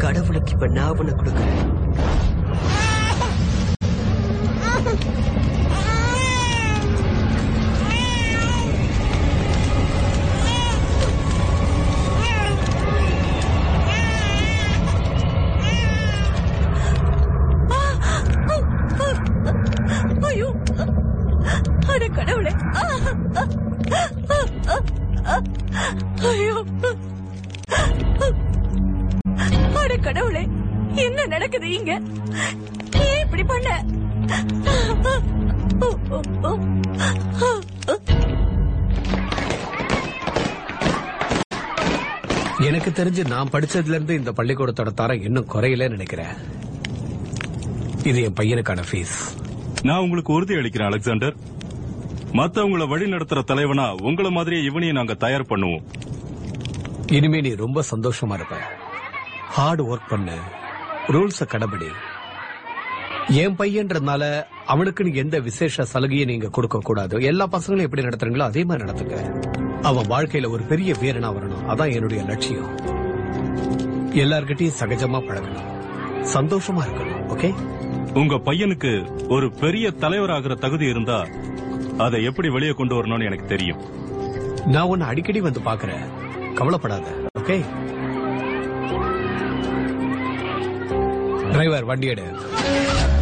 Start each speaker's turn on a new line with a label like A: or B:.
A: கடவுளுக்கு இப்ப நான் உன்னை கொடுக்குறேன்
B: ஐயோ அட கடவுளே ஐயோ அட கடவுளே என்ன நடக்குது இங்க ஏன் இப்படி பண்ண
C: எனக்கு தெரிஞ்சு நான் படிச்சதுல இருந்து இந்த பள்ளிக்கூடத்தோட தரம் இன்னும் குறையல நினைக்கிறேன் இது என் பையனுக்கான ஃபீஸ்
D: நான் உங்களுக்கு உறுதி அளிக்கிறேன் அலெக்சாண்டர் மத்தவங்கள வழி நடத்துற தலைவனா உங்கள மாதிரியே இவனையும் நாங்க தயார் பண்ணுவோம்
C: இனிமே நீ ரொம்ப சந்தோஷமா இருப்ப ஹார்ட் ஒர்க் பண்ணு ரூல்ஸ கடைபிடி என் பையன்றதுனால அவனுக்குன்னு எந்த விசேஷ சலுகையை நீங்க கொடுக்க கூடாது எல்லா பசங்களும் எப்படி நடத்துறீங்களோ அதே மாதிரி நடத்துங்க அவன் வாழ்க்கையில ஒரு பெரிய வீரனா வரணும் அதான் என்னுடைய லட்சியம் எல்லார்கிட்டயும் சகஜமா பழகணும் சந்தோஷமா இருக்கணும் ஓகே
D: உங்க பையனுக்கு ஒரு பெரிய தலைவர் ஆகிற தகுதி இருந்தா அதை எப்படி வெளியே கொண்டு வரணும்னு எனக்கு தெரியும்
C: நான் உன்னை அடிக்கடி வந்து பாக்குறேன் கவலைப்படாத ஓகே டிரைவர் வண்டி எடு